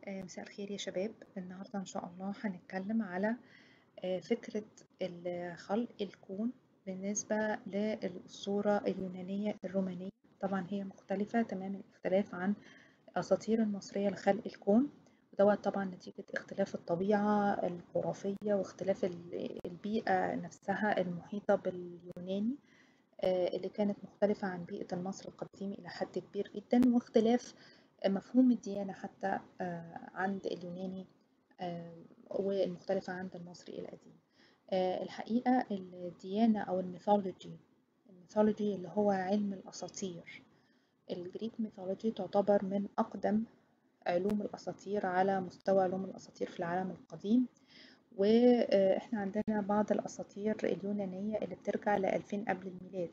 آه، مساء الخير يا شباب النهاردة إن شاء الله هنتكلم على آه، فكرة ال- خلق الكون بالنسبة للأسطورة اليونانية الرومانية طبعا هي مختلفة تمام الاختلاف عن الأساطير المصرية لخلق الكون ودوت طبعا نتيجة اختلاف الطبيعة الجغرافية واختلاف ال- البيئة نفسها المحيطة باليوناني آه، اللي كانت مختلفة عن بيئة المصري القديم إلى حد كبير جدا واختلاف مفهوم الديانة حتى آه، عند اليوناني آه، والمختلفة عند المصري القديم آه، الحقيقة الديانة أو الميثولوجي الميثولوجي اللي هو علم الأساطير الجريك ميثولوجي تعتبر من أقدم علوم الأساطير على مستوى علوم الأساطير في العالم القديم وإحنا عندنا بعض الأساطير اليونانية اللي بترجع لألفين قبل الميلاد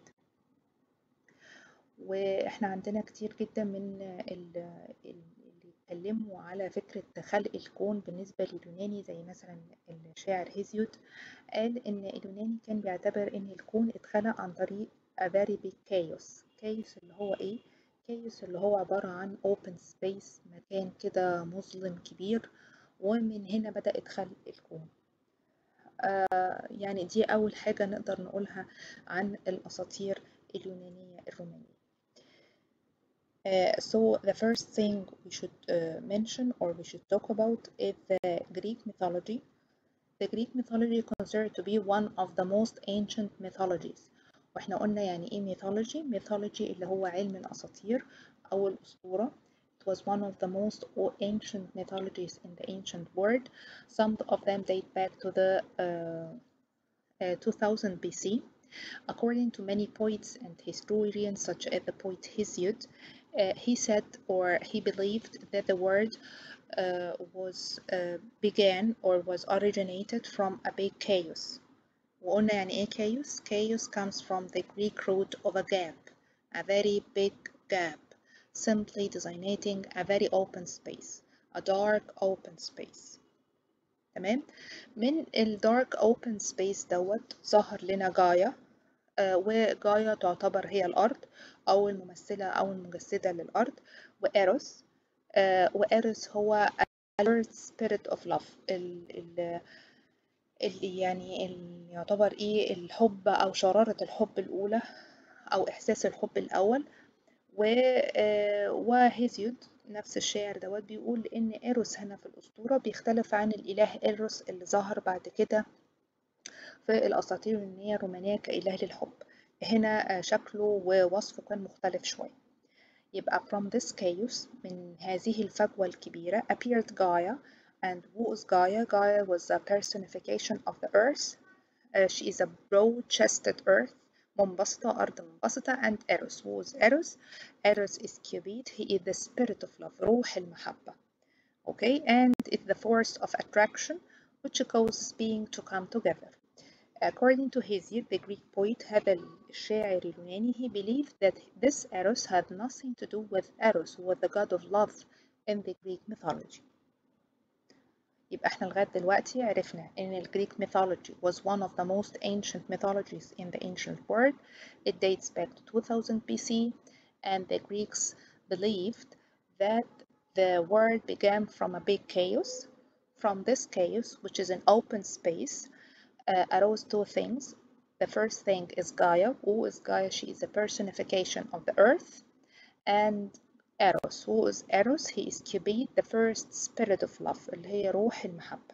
واحنا عندنا كتير جدا من ال- اللي اتكلموا على فكرة خلق الكون بالنسبة لليوناني زي مثلا الشاعر هيزيود قال ان اليوناني كان بيعتبر ان الكون اتخلق عن طريق a very big chaos chaos اللي هو ايه chaos اللي هو عبارة عن open space مكان كده مظلم كبير ومن هنا بدأت خلق الكون آه يعني دي أول حاجة نقدر نقولها عن الأساطير اليونانية الرومانية Uh, so the first thing we should uh, mention or we should talk about is the Greek mythology. The Greek mythology considered to be one of the most ancient mythologies. واحنا قلنا يعني ايه mythology؟ mythology اللي هو علم الأساطير أو الأسطورة. It was one of the most ancient mythologies in the ancient world. Some of them date back to the uh, uh, 2000 BC. According to many poets and historians such as the poet Hesiod, uh, he said or he believed that the word uh, was uh, began or was originated from a big chaos. وقلنا يعني ايه chaos? Chaos comes from the Greek root of a gap, a very big gap, simply designating a very open space, a dark open space. تمام؟ من ال dark open space دوت ظهر لنا جايا آه، وجايا تعتبر هي الأرض أو الممثلة أو المجسدة للأرض وإيروس آه، وإيروس هو ال spirit of love ال ال اللي يعني اللي يعتبر إيه الحب أو شرارة الحب الأولى أو إحساس الحب الأول و آه، وهيزيود نفس الشاعر دوت بيقول إن إيروس هنا في الأسطورة بيختلف عن الإله إيروس اللي ظهر بعد كده في الأساطير اليونانية الرومانية كإله للحب هنا شكله ووصفه كان مختلف شوية يبقى from this chaos من هذه الفجوة الكبيرة appeared Gaia and who is Gaia? Gaia was a personification of the earth uh, she is a broad-chested earth منبسطة أرض منبسطة and Eros who is Eros? Eros is Cupid he is the spirit of love روح المحبة okay and it's the force of attraction which causes being to come together According to Hesiod, the Greek poet هذا الشاعر اليوناني, he believed that this Eros had nothing to do with Eros, who was the god of love in the Greek mythology. يبقى احنا لغاية دلوقتي عرفنا ان ال Greek mythology was one of the most ancient mythologies in the ancient world. It dates back to 2000 BC and the Greeks believed that the world began from a big chaos. From this chaos, which is an open space, uh, arose two things. The first thing is Gaia. Who is Gaia? She is a personification of the earth. And Eros. Who is Eros? He is Cupid, the first spirit of love, اللي هي روح المحبة.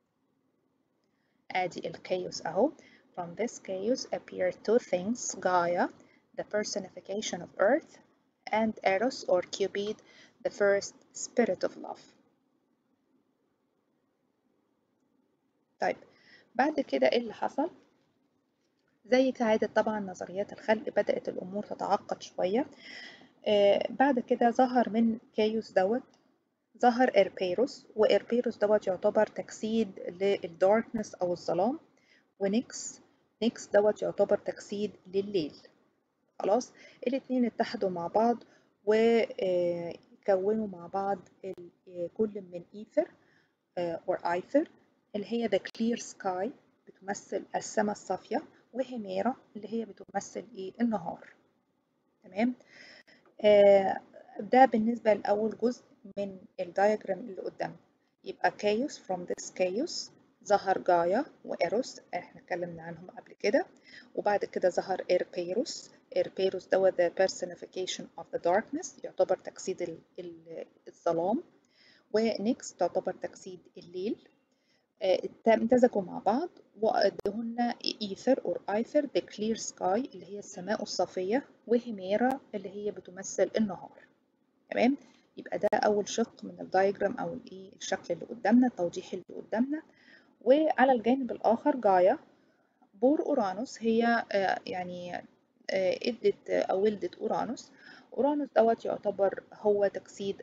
أدي الكايوس أهو. From this chaos appear two things. Gaia, the personification of earth, and Eros or Cupid, the first spirit of love. طيب بعد كده ايه اللي حصل زي كعادة طبعا نظريات الخلق بدأت الأمور تتعقد شوية آه بعد كده ظهر من كايوس دوت ظهر إربيروس وإربيروس دوت يعتبر تجسيد للداركنس أو الظلام ونيكس نيكس دوت يعتبر تجسيد لليل خلاص الاتنين اتحدوا مع بعض وكونوا مع بعض كل من إيثر or ايثر اللي هي the clear sky بتمثل السماء الصافية وهيميرا اللي هي بتمثل ايه النهار تمام آه ده بالنسبة لأول جزء من الدايجرام اللي قدامنا يبقى كايوس from this chaos ظهر جايا وإيروس احنا اتكلمنا عنهم قبل كده وبعد كده ظهر إيربيروس إيربيروس دوت the personification of the darkness يعتبر تجسيد الظلام ونيكس تعتبر تجسيد الليل امتزجوا مع بعض وأدهن إيثر أو آيثر the clear sky اللي هي السماء الصافية وهيميرا اللي هي بتمثل النهار تمام يبقى ده أول شق من الدايجرام أو الإيه الشكل اللي قدامنا التوضيح اللي قدامنا وعلى الجانب الآخر جايا بور أورانوس هي يعني ادت أو ولدت أورانوس أورانوس دوت يعتبر هو تجسيد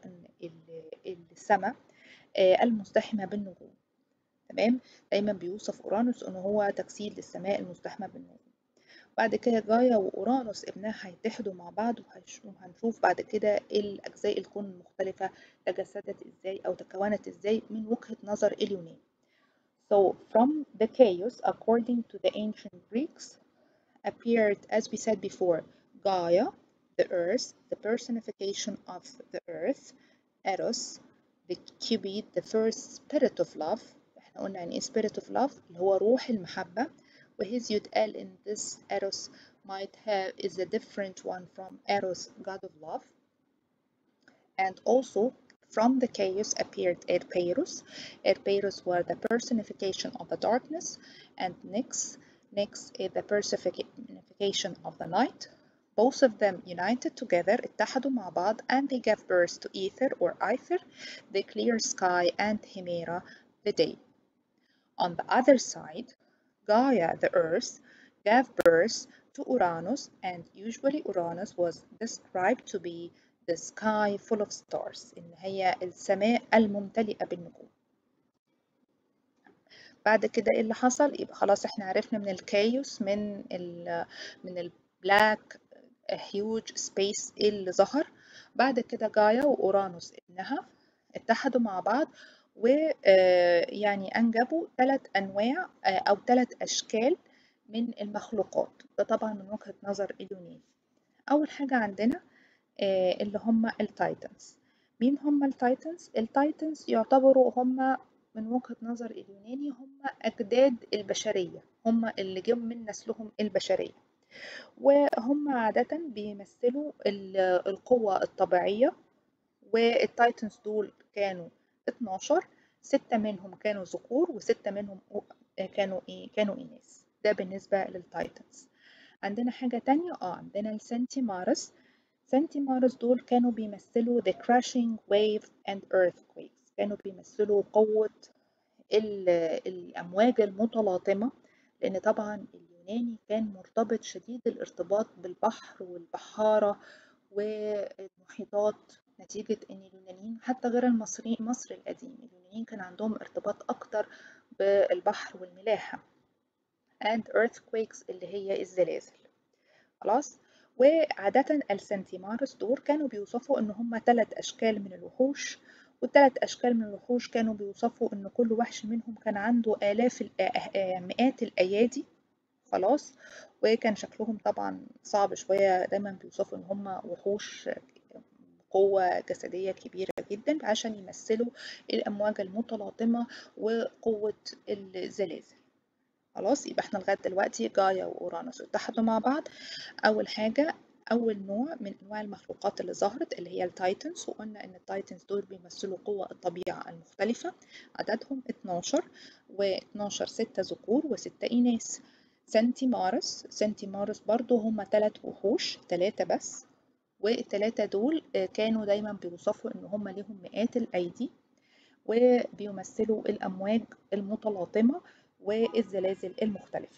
السماء المزدحمة بالنجوم تمام دايما بيوصف أورانوس إن هو تجسيد للسماء المزدحمة بالنجوم بعد كده جايا وأورانوس ابنها هيتحدوا مع بعض وهنشوف بعد كده الأجزاء الكون المختلفة تجسدت إزاي أو تكونت إزاي من وجهة نظر اليونان So from the chaos, according to the ancient Greeks, appeared, as we said before, Gaia, the earth, the personification of the earth, Eros, the Cupid, the first spirit of love. احنا قلنا يعني ايه spirit of love اللي هو روح المحبة وهيزيود قال in this Eros might have is a different one from Eros, god of love. And also from the chaos appeared Erpeiros. Erpeiros were the personification of the darkness, and Nyx, Nyx is the personification of the night. Both of them united together, اتحدوا مع بعض, and they gave birth to Ether or Aether, the clear sky, and Hemera, the day. On the other side, Gaia, the earth, gave birth to Uranus, and usually Uranus was described to be the sky full of stars إن هي السماء الممتلئة بالنجوم بعد كده ايه اللي حصل يبقى خلاص احنا عرفنا من الكايوس من ال من البلاك هيوج سبيس اللي ظهر بعد كده جايا وأورانوس ابنها اتحدوا مع بعض ويعني أنجبوا ثلاث أنواع أو ثلاث أشكال من المخلوقات ده طبعا من وجهة نظر اليونان أول حاجة عندنا اللي هم التايتنز مين هم التايتنز؟ التايتنز يعتبروا هم من وجهة نظر اليوناني هم أجداد البشرية هم اللي جم من نسلهم البشرية وهم عادة بيمثلوا القوة الطبيعية والتايتنز دول كانوا 12 ستة منهم كانوا ذكور وستة منهم كانوا إيه؟ كانوا إناث ده بالنسبة للتايتنز عندنا حاجة تانية اه عندنا السنتيمارس سنتيمارس دول كانوا بيمثلوا the crashing waves and earthquakes كانوا بيمثلوا قوة الأمواج المتلاطمة لأن طبعا اليوناني كان مرتبط شديد الارتباط بالبحر والبحارة والمحيطات نتيجة أن اليونانيين حتى غير المصريين مصر القديم اليونانيين كان عندهم ارتباط أكتر بالبحر والملاحة and earthquakes اللي هي الزلازل خلاص وعادة السنتيمارس دول كانوا بيوصفوا إن هم ثلاث أشكال من الوحوش والثلاث أشكال من الوحوش كانوا بيوصفوا إن كل وحش منهم كان عنده آلاف مئات الأيادي خلاص وكان شكلهم طبعا صعب شوية دايما بيوصفوا إن هم وحوش قوة جسدية كبيرة جدا عشان يمثلوا الأمواج المتلاطمة وقوة الزلازل خلاص يبقى احنا لغاية دلوقتي جايا وأورانوس اتحدوا مع بعض أول حاجة أول نوع من أنواع المخلوقات اللي ظهرت اللي هي التايتنز وقلنا إن التايتنز دول بيمثلوا قوة الطبيعة المختلفة عددهم 12 و12 ستة ذكور وستة إناث سنتيمارس سنتيمارس برضو هم ثلاث وحوش ثلاثة بس والثلاثة دول كانوا دايما بيوصفوا إن هم ليهم مئات الأيدي وبيمثلوا الأمواج المتلاطمة والزلازل المختلفة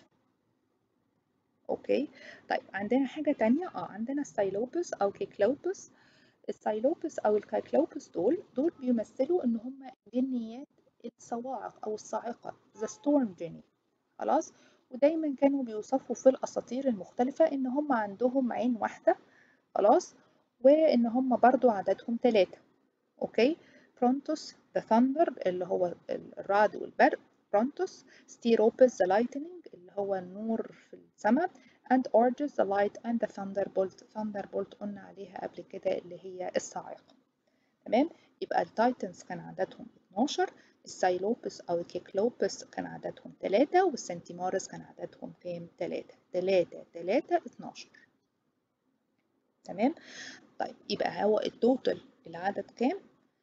اوكي طيب عندنا حاجة تانية اه عندنا السايلوبس او كيكلوبس السايلوبس او الكايكلوبس دول دول بيمثلوا ان هم جنيات الصواعق او الصاعقة the storm genie خلاص ودايما كانوا بيوصفوا في الاساطير المختلفة ان هم عندهم عين واحدة خلاص وان هم برضو عددهم ثلاثة اوكي برونتوس the thunder اللي هو الرعد والبرق برونتوس ستيروبس the lightning اللي هو النور في السماء and Orges the light and the thunderbolt thunderbolt قلنا عليها قبل كده اللي هي الصاعقة تمام يبقى التايتنز كان عددهم 12 السايلوبس أو الكيكلوبس كان عددهم 3 والسنتيمارس كان عددهم كام 3 3 3 12 تمام طيب يبقى هو التوتال العدد كام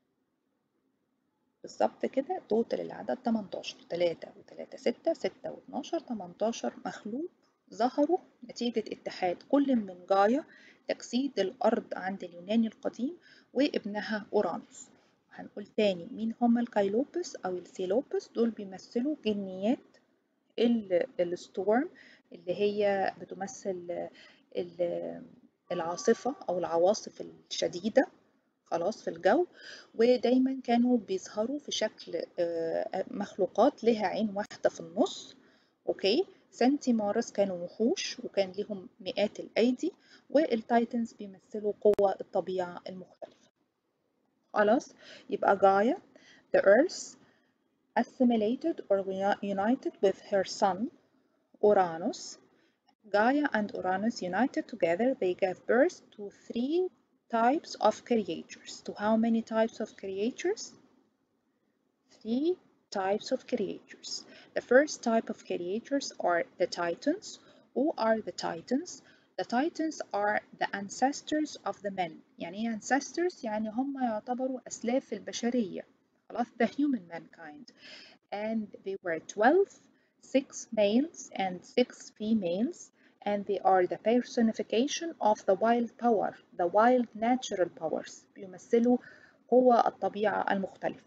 بالظبط كده توتال العدد 18 3 و3 6 6 و12 18 مخلوق ظهروا نتيجة اتحاد كل من جايا تجسيد الأرض عند اليونان القديم وابنها أورانوس هنقول تاني مين هما الكايلوبس أو السيلوبس دول بيمثلوا جنيات الستورم اللي هي بتمثل العاصفة أو العواصف الشديدة خلاص في الجو ودايما كانوا بيظهروا في شكل مخلوقات لها عين واحدة في النص أوكي سنتيمارس كانوا وحوش وكان لهم مئات الأيدي والتايتنز بيمثلوا قوة الطبيعة المختلفة خلاص يبقى Gaia the earth assimilated or united with her son Uranus Gaia and Uranus united together they gave birth to three types of creatures to how many types of creatures three types of creatures the first type of creatures are the titans who are the titans The Titans are the ancestors of the men يعني ايه ancestors يعني هم يعتبروا أسلاف البشرية خلاص the human mankind and they were 12 six males and six females and they are the personification of the wild power the wild natural powers بيمثلوا قوة الطبيعة المختلفة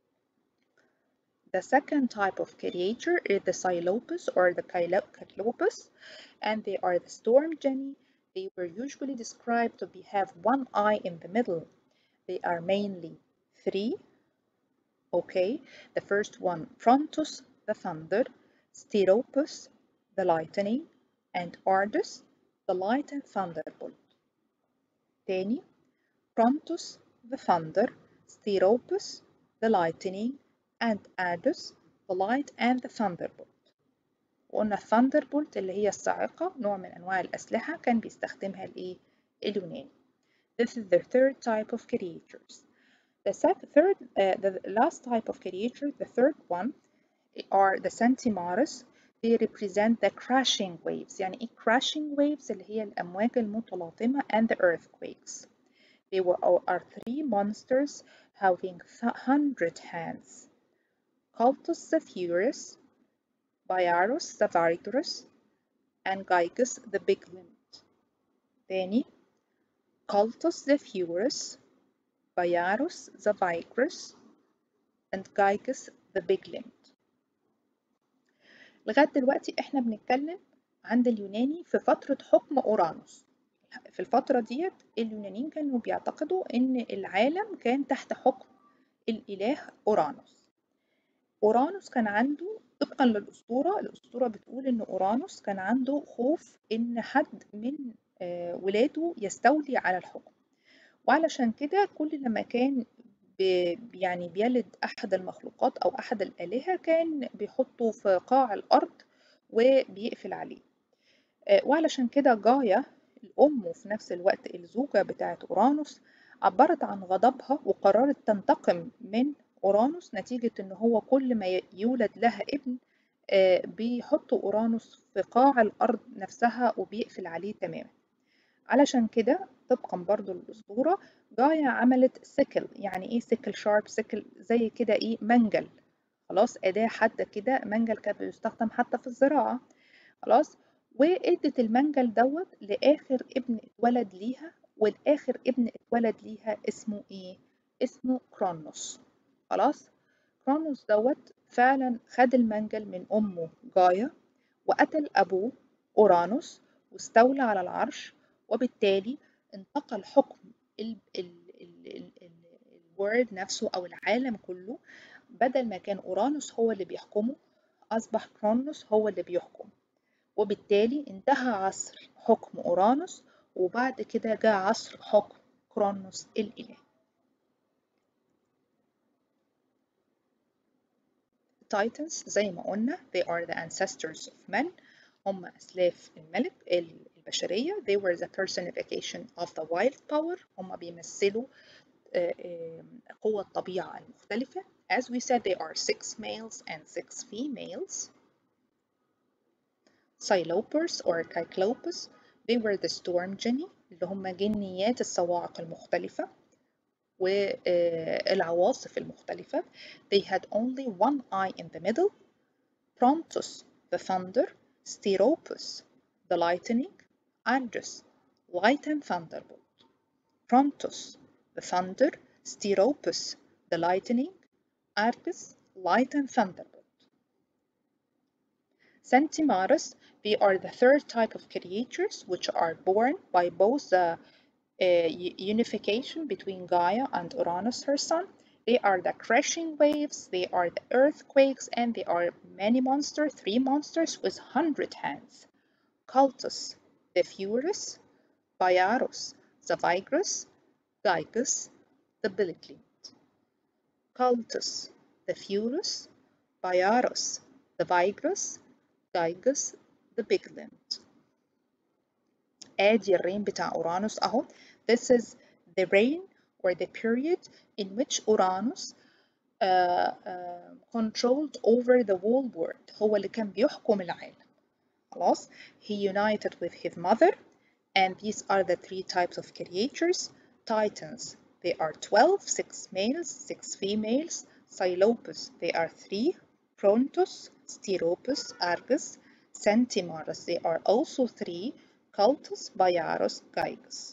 The second type of creature is the Silopus or the Cyclopus, and they are the storm genii. They were usually described to be, have one eye in the middle. They are mainly three. Okay, the first one, Frontus, the thunder, Steropus, the lightning, and Ardus, the light and thunderbolt. تاني, Frontus, the thunder, Steropus, the lightning, and Ardus, the light and the thunderbolt. وقلنا الثاندربولت اللي هي الصاعقة نوع من أنواع الأسلحة كان بيستخدمها الإيه؟ اليوناني. This is the third type of creatures. The third, uh, the last type of creature, the third one, are the Centimaris. They represent the crashing waves. يعني إيه crashing waves اللي هي الأمواج المتلاطمة and the earthquakes. They were are three monsters having hundred hands. Cultus the Furious, Biarus the Vigorous, and Gygus the Big Limbed. تاني Cultus the Furious, Biarus the Vigorous, and Gygus the Big Limbed. لغاية دلوقتي احنا بنتكلم عند اليوناني في فترة حكم أورانوس في الفترة ديت اليونانيين كانوا بيعتقدوا إن العالم كان تحت حكم الإله أورانوس أورانوس كان عنده طبقا للأسطورة الأسطورة بتقول إن أورانوس كان عنده خوف إن حد من ولاده يستولي على الحكم وعلشان كده كل لما كان يعني بيلد أحد المخلوقات أو أحد الآلهة كان بيحطه في قاع الأرض وبيقفل عليه وعلشان كده جايا الأم وفي نفس الوقت الزوجة بتاعت أورانوس عبرت عن غضبها وقررت تنتقم من أورانوس نتيجة إن هو كل ما يولد لها ابن بيحطوا أورانوس في قاع الأرض نفسها وبيقفل عليه تماما علشان كده طبقا برضو للأسطورة جايا عملت سيكل يعني ايه سيكل شارب سيكل زي كده ايه منجل خلاص أداة حادة كده منجل كان بيستخدم حتى في الزراعة خلاص وادت المنجل دوت لآخر ابن اتولد ليها والآخر ابن اتولد ليها اسمه ايه اسمه كرونوس خلاص كرونوس دوت فعلا خد المنجل من أمه جايا وقتل أبوه أورانوس واستولى على العرش وبالتالي انتقل حكم الورد نفسه أو العالم كله بدل ما كان أورانوس هو اللي بيحكمه أصبح كرونوس هو اللي بيحكم وبالتالي انتهى عصر حكم أورانوس وبعد كده جاء عصر حكم كرونوس الإله Titans زي ما قلنا they are the ancestors of men هم أسلاف الملك البشرية they were the personification of the wild power هم بيمثلوا قوى الطبيعة المختلفة as we said there are six males and six females Cylopers or Cyclopus they were the storm genie اللي هم جنيات الصواعق المختلفة والعواصف المختلفة they had only one eye in the middle Prontus the thunder Steropus the lightning Argus light and thunderbolt Prontus the thunder Steropus the lightning Argus light and thunderbolt Centimaris they are the third type of creatures which are born by both the uh, unification between Gaia and Uranus, her son. They are the crashing waves, they are the earthquakes, and they are many monsters, three monsters with hundred hands. Cultus, the Furus, Biaros, the Vigorous, Gygus, the Billiclint. Cultus, the Furus, Biaros, the Vigorous, Gygus, the Biglint. ادي الرين بتاع اورانوس اهو this is the reign or the period in which Uranus uh, uh, controlled over the whole world هو اللي كان بيحكم العالم خلاص he united with his mother and these are the three types of creatures titans they are 12 six males six females Cylopus they are three Prontus Steropus Argus Centimaris they are also three Cultus Biaros Gygus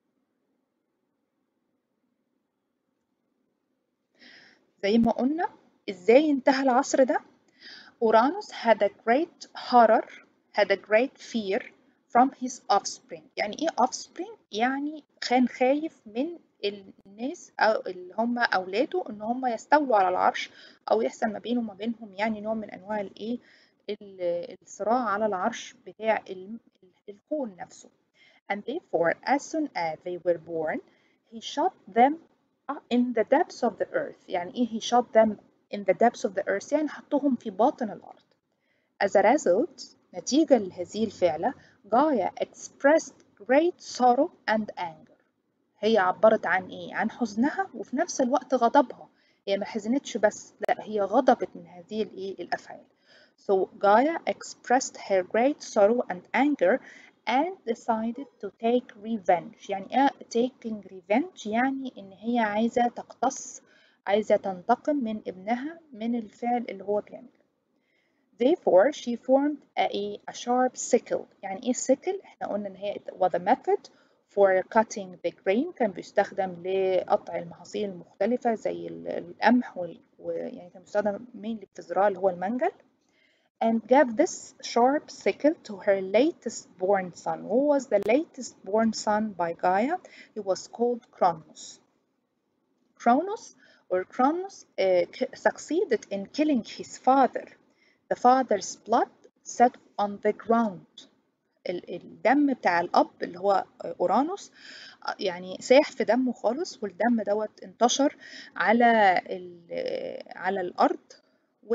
زي ما قلنا ازاي انتهى العصر ده Uranus had a great horror had a great fear from his offspring يعني ايه offspring يعني كان خايف من الناس أو اللي هم اولاده ان هم يستولوا على العرش او يحصل ما بينه وما بينهم يعني نوع من انواع الايه الصراع على العرش بتاع الكون نفسه and therefore as soon as they were born he shot them in the depths of the earth يعني ايه he shot them in the depths of the earth يعني حطهم في باطن الأرض as a result نتيجة لهذه الفعلة Gaia expressed great sorrow and anger هي عبرت عن ايه عن حزنها وفي نفس الوقت غضبها هي ما حزنتش بس لا هي غضبت من هذه الايه الافعال so Gaia expressed her great sorrow and anger and decided to take revenge يعني ايه taking revenge يعني ان هي عايزة تقتص عايزة تنتقم من ابنها من الفعل اللي هو بيعمله therefore she formed a, a sharp sickle يعني ايه sickle احنا قلنا ان هي was a method for cutting the grain كان بيستخدم لقطع المحاصيل المختلفة زي القمح ويعني كان بيستخدم mainly في الزراعة اللي هو المنجل and gave this sharp sickle to her latest born son. Who was the latest born son by Gaia? He was called Kronos. Kronos or Kronos uh, succeeded in killing his father. The father's blood sat on the ground. الدم بتاع الأب اللي هو أورانوس يعني ساح في دمه خالص والدم دوت انتشر على على الأرض و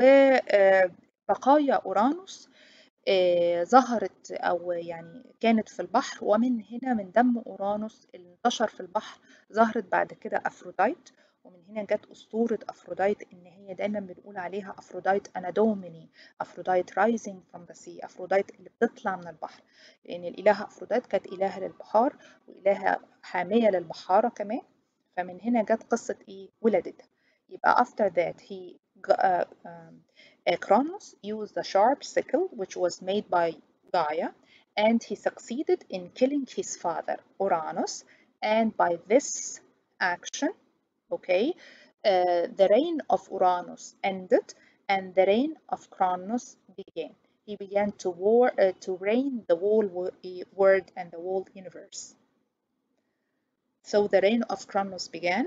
بقايا أورانوس ظهرت أو يعني كانت في البحر ومن هنا من دم أورانوس اللي انتشر في البحر ظهرت بعد كده أفروديت ومن هنا جت أسطورة أفروديت إن هي دايما بنقول عليها أفروديت أنادوميني أفروديت رايزنج فروم ذا سي أفروديت اللي بتطلع من البحر لأن الإلهة أفروديت كانت إلهة للبحار وإلهة حامية للبحارة كمان فمن هنا جت قصة إيه ولادتها يبقى after that he uh, um, uh, Kronos used a sharp sickle which was made by Gaia and he succeeded in killing his father Uranus and by this action okay uh, the reign of Uranus ended and the reign of Kronos began he began to war uh, to reign the whole world and the whole universe so the reign of Kronos began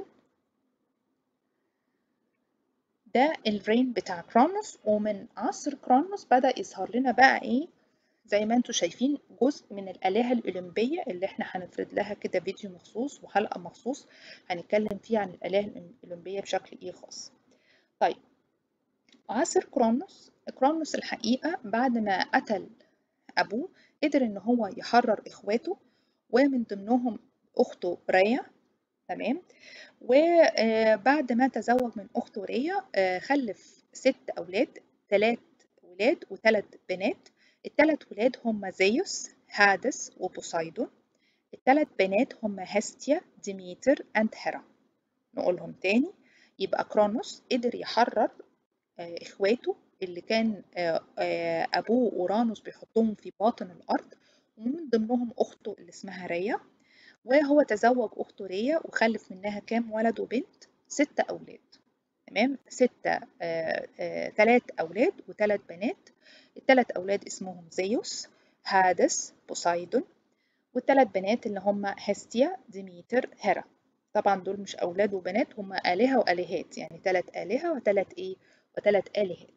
ده الرين بتاع كرونوس ومن عصر كرونوس بدأ يظهر لنا بقى ايه زي ما انتم شايفين جزء من الآلهة الأولمبية اللي احنا هنفرد لها كده فيديو مخصوص وحلقة مخصوص هنتكلم فيها عن الآلهة الأولمبية بشكل ايه خاص طيب عصر كرونوس كرونوس الحقيقة بعد ما قتل أبوه قدر إن هو يحرر إخواته ومن ضمنهم أخته ريا تمام وبعد ما تزوج من أخته ريا خلف ست أولاد ثلاث ولاد وثلاث بنات الثلاث ولاد هم زيوس هادس وبوسايدون الثلاث بنات هم هستيا ديميتر أند هيرا نقولهم تاني يبقى كرونوس قدر يحرر إخواته اللي كان أبوه أورانوس بيحطهم في باطن الأرض ومن ضمنهم أخته اللي اسمها ريا وهو تزوج أخته ريا وخلف منها كام ولد وبنت ستة أولاد تمام ستة ثلاث أولاد وثلاث بنات الثلاث أولاد اسمهم زيوس هادس بوسايدون والثلاث بنات اللي هم هستيا ديميتر هيرا طبعا دول مش أولاد وبنات هم آلهة وآلهات يعني ثلاث آلهة وثلاث إيه وثلاث آلهات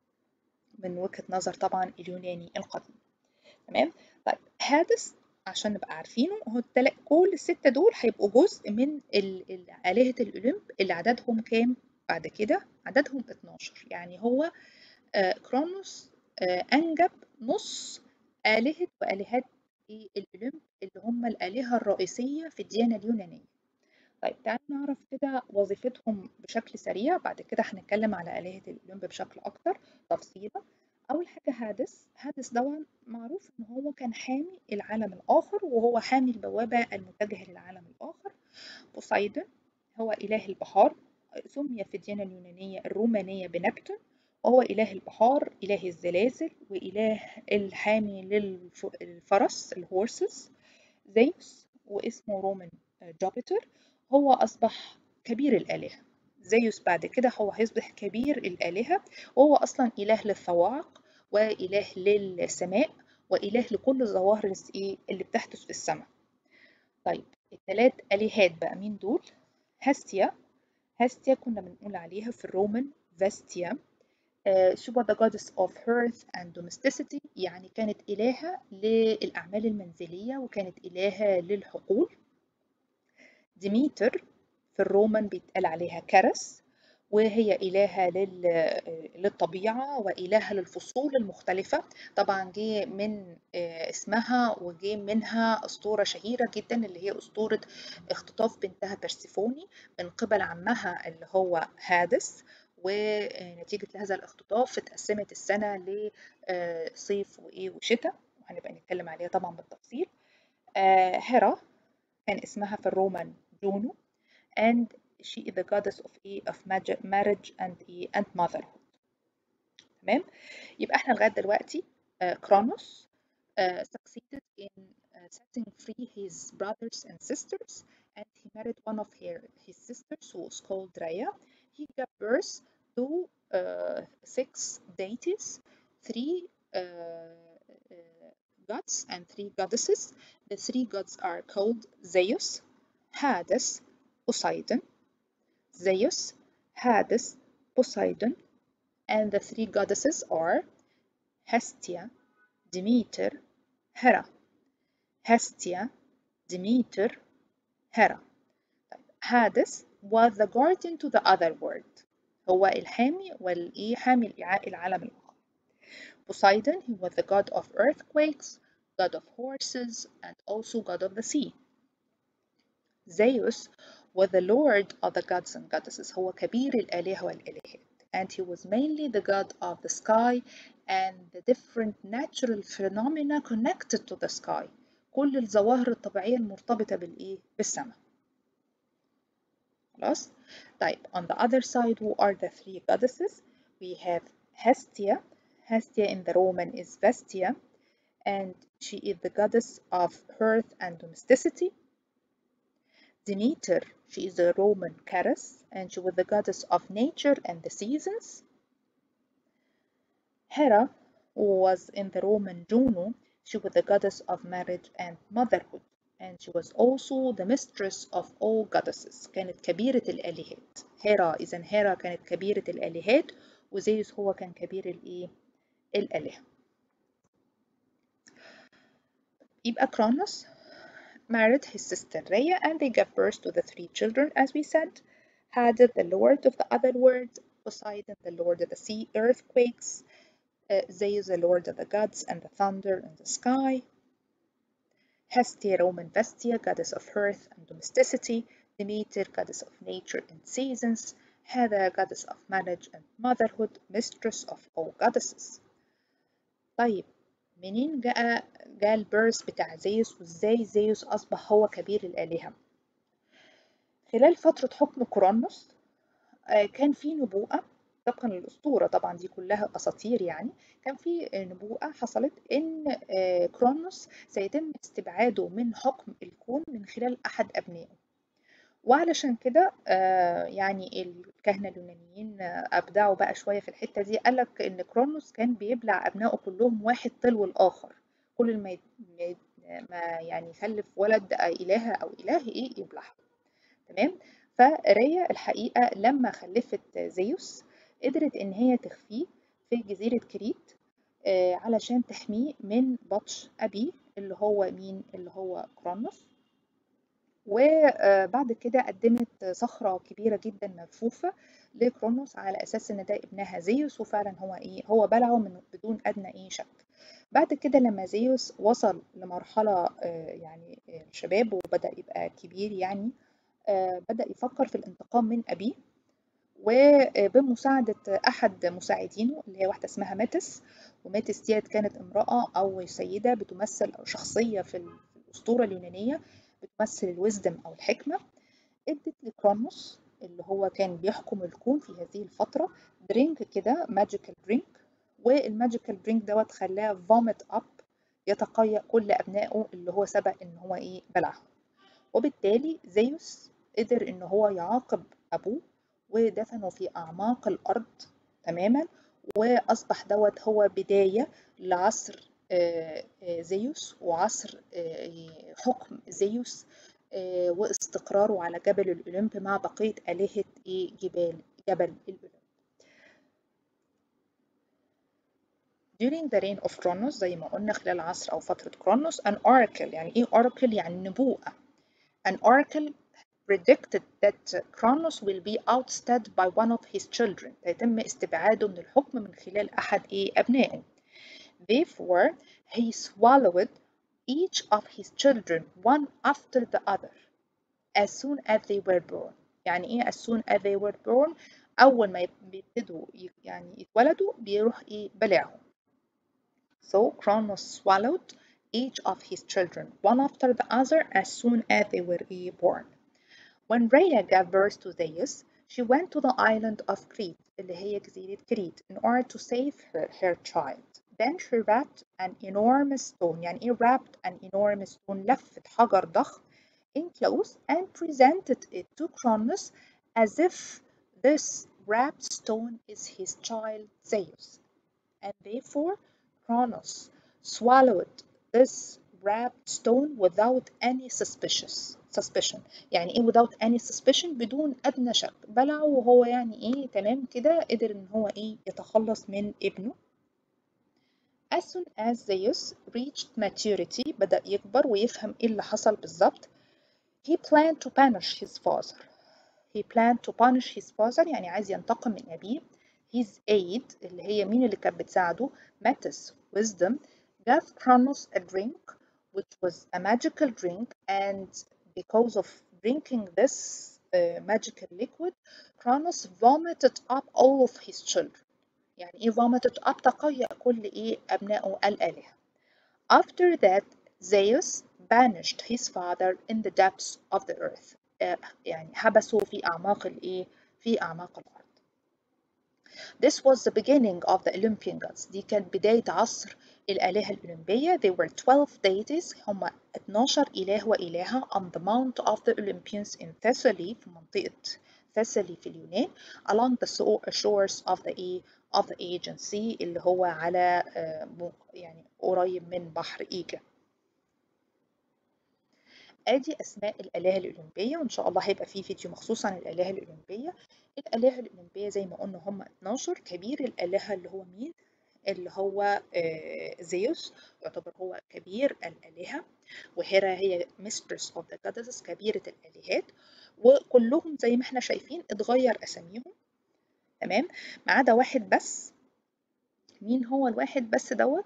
من وجهة نظر طبعا اليوناني القديم تمام طيب هادس عشان نبقى عارفينه هو التل... كل الستة دول هيبقوا جزء من ال... آلهة الأولمب اللي عددهم كام بعد كده عددهم 12 يعني هو آه كرونوس آه أنجب نص آلهة وآلهات الأولمب اللي هم الآلهة الرئيسية في الديانة اليونانية طيب تعالوا نعرف كده وظيفتهم بشكل سريع بعد كده هنتكلم على آلهة الأولمب بشكل أكتر تفصيلا أول حاجة هادس هادس طبعا معروف إن هو كان حامي العالم الآخر وهو حامي البوابة المتجهة للعالم الآخر بوسايدون هو إله البحار سمي في الديانة اليونانية الرومانية بنبتون وهو إله البحار إله الزلازل وإله الحامي للفرس الهورسز زيوس واسمه رومان جوبيتر هو أصبح كبير الآلهة زيوس بعد كده هو هيصبح كبير الآلهة وهو أصلا إله للصواعق وإله للسماء وإله لكل الظواهر اللي بتحدث في السماء طيب الثلاث آلهات بقى مين دول؟ هاستيا هاستيا كنا بنقول عليها في الرومان فاستيا Uh, she was the goddess of hearth and domesticity يعني كانت إلهة للأعمال المنزلية وكانت إلهة للحقول ديميتر في الرومان بيتقال عليها كرس وهي إلهة للطبيعة وإلهة للفصول المختلفة طبعا جه من اسمها وجه منها أسطورة شهيرة جدا اللي هي أسطورة اختطاف بنتها برسيفوني من قبل عمها اللي هو هادس ونتيجة لهذا الاختطاف اتقسمت السنة لصيف وإيه وشتاء وهنبقى نتكلم عليها طبعا بالتفصيل هيرا كان اسمها في الرومان جونو and she is the goddess of of marriage and and motherhood تمام يبقى احنا لغايه دلوقتي كرونوس uh, uh, succeeded in uh, setting free his brothers and sisters and he married one of her, his sisters who was called Rhea. He gave birth to six deities, three gods and three goddesses. The three gods are called Zeus, Hades, Poseidon, Zeus, Hades, Poseidon, and the three goddesses are Hestia, Demeter, Hera. Hestia, Demeter, Hera. Hades was the guardian to the other world. هو الحامي والإيه حامي العالم الآخر. Poseidon, he was the god of earthquakes, god of horses, and also god of the sea. Zeus was the lord of the gods and goddesses. هو كبير الآلهة والإلهات. And he was mainly the god of the sky and the different natural phenomena connected to the sky. كل الظواهر الطبيعية المرتبطة بالإيه؟ بالسماء. خلاص؟ طيب on the other side who are the three goddesses? We have Hestia. Hestia in the Roman is Vestia and she is the goddess of earth and domesticity. Demeter, she is the Roman Charis, and she was the goddess of nature and the seasons. Hera was in the Roman Juno, she was the goddess of marriage and motherhood, and she was also the mistress of all goddesses. كانت كبيرة الآلهات. هيرا إذا هيرا كانت كبيرة الآلهات وزيوس هو كان كبير الإيه؟ الآلهة. يبقى كرونوس married his sister Rhea and they gave birth to the three children as we said Hades the lord of the other world Poseidon the lord of the sea earthquakes uh, Zeus the lord of the gods and the thunder in the sky Hestia Roman Vestia goddess of earth and domesticity Demeter goddess of nature and seasons Hera goddess of marriage and motherhood mistress of all goddesses طيب منين جاء جاء البيرث بتاع زيوس وازاي زيوس اصبح هو كبير الالهه خلال فتره حكم كورونوس كان في نبوءه طبقا للاسطوره طبعا دي كلها اساطير يعني كان في نبوءه حصلت ان كرونوس سيتم استبعاده من حكم الكون من خلال احد ابنائه وعلشان كده يعني الكهنة اليونانيين أبدعوا بقى شوية في الحتة دي قالك إن كرونوس كان بيبلع أبنائه كلهم واحد تلو الآخر كل ما ما يعني يخلف ولد إله أو إله إيه يبلعه تمام فريا الحقيقة لما خلفت زيوس قدرت إن هي تخفيه في جزيرة كريت علشان تحميه من بطش أبيه اللي هو مين اللي هو كرونوس وبعد كده قدمت صخرة كبيرة جدا ملفوفة لكرونوس على أساس إن ده ابنها زيوس وفعلا هو إيه هو بلعه من بدون أدنى إيه شك بعد كده لما زيوس وصل لمرحلة يعني الشباب وبدأ يبقى كبير يعني بدأ يفكر في الانتقام من أبيه وبمساعدة أحد مساعدينه اللي هي واحدة اسمها ماتس وماتس ديت كانت امرأة أو سيدة بتمثل أو شخصية في الأسطورة اليونانية بتمثل الويزدم أو الحكمة ادت لكرونوس اللي هو كان بيحكم الكون في هذه الفترة درينك كده ماجيكال درينك والماجيكال درينك دوت خلاه فوميت اب يتقيأ كل أبنائه اللي هو سبق إن هو إيه بلعهم وبالتالي زيوس قدر إن هو يعاقب أبوه ودفنه في أعماق الأرض تماما وأصبح دوت هو بداية لعصر زيوس وعصر حكم زيوس واستقراره على جبل الأولمب مع بقية آلهة جبال جبل الأولمب. During the reign of Kronos زي ما قلنا خلال عصر أو فترة كرونوس an oracle يعني إيه oracle يعني نبوءة an oracle predicted that Kronos will be ousted by one of his children يتم استبعاده من الحكم من خلال أحد إيه أبنائه Therefore, he swallowed each of his children one after the other as soon as they were born. يعني إيه as soon as they were born؟ أول ما بيبتدوا يعني يتولدوا بيروح إيه بلعهم. So Kronos swallowed each of his children one after the other as soon as they were born. When Rhea gave birth to Zeus, she went to the island of Crete اللي هي جزيرة كريت in order to save her, her child. Then she wrapped an enormous stone يعني إيه wrapped an enormous stone لفت حجر ضخم in clothes and presented it to Cronus as if this wrapped stone is his child Zeus. And therefore Cronus swallowed this wrapped stone without any suspicious suspicion يعني ايه without any suspicion بدون ادنى شك بلعه وهو يعني ايه تمام كده قدر ان هو ايه يتخلص من ابنه As soon as Zeus reached maturity بدأ يكبر ويفهم ايه اللي حصل بالظبط he planned to punish his father he planned to punish his father يعني عايز ينتقم من أبيه his aide اللي هي مين اللي كانت بتساعده Metis wisdom gave Kronos a drink which was a magical drink and because of drinking this uh, magical liquid Kronos vomited up all of his children يعني ايه vomited up تقيأ كل ايه أبنائه الآلهة after that Zeus banished his father in the depths of the earth يعني حبسه في أعماق الإيه؟ في أعماق الأرض. This was the beginning of the Olympian gods. دي كانت بداية عصر الآلهة الأولمبية. They were 12 deities هم 12 إله وإلهة on the mount of the Olympians in Thessaly في منطقة ثسلي في اليونان along the shores of the of the Aegean Sea اللي هو على يعني قريب من بحر إيجا. ادي اسماء الالهه الاولمبيه وان شاء الله هيبقى في فيديو مخصوص عن الالهه الاولمبيه الالهه الاولمبيه زي ما قلنا هم 12 كبير الالهه اللي هو مين اللي هو زيوس يعتبر هو كبير الالهه وهيرا هي mistress of the goddesses كبيره الالهات وكلهم زي ما احنا شايفين اتغير اساميهم تمام ما عدا واحد بس مين هو الواحد بس دوت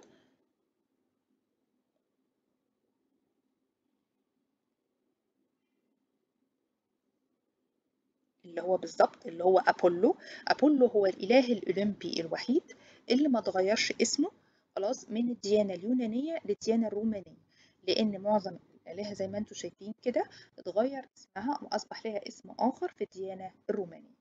اللي هو بالظبط اللي هو أبولو أبولو هو الإله الأولمبي الوحيد اللي ما اتغيرش اسمه خلاص من الديانة اليونانية للديانة الرومانية لأن معظم الآلهة زي ما انتم شايفين كده اتغير اسمها وأصبح لها اسم آخر في الديانة الرومانية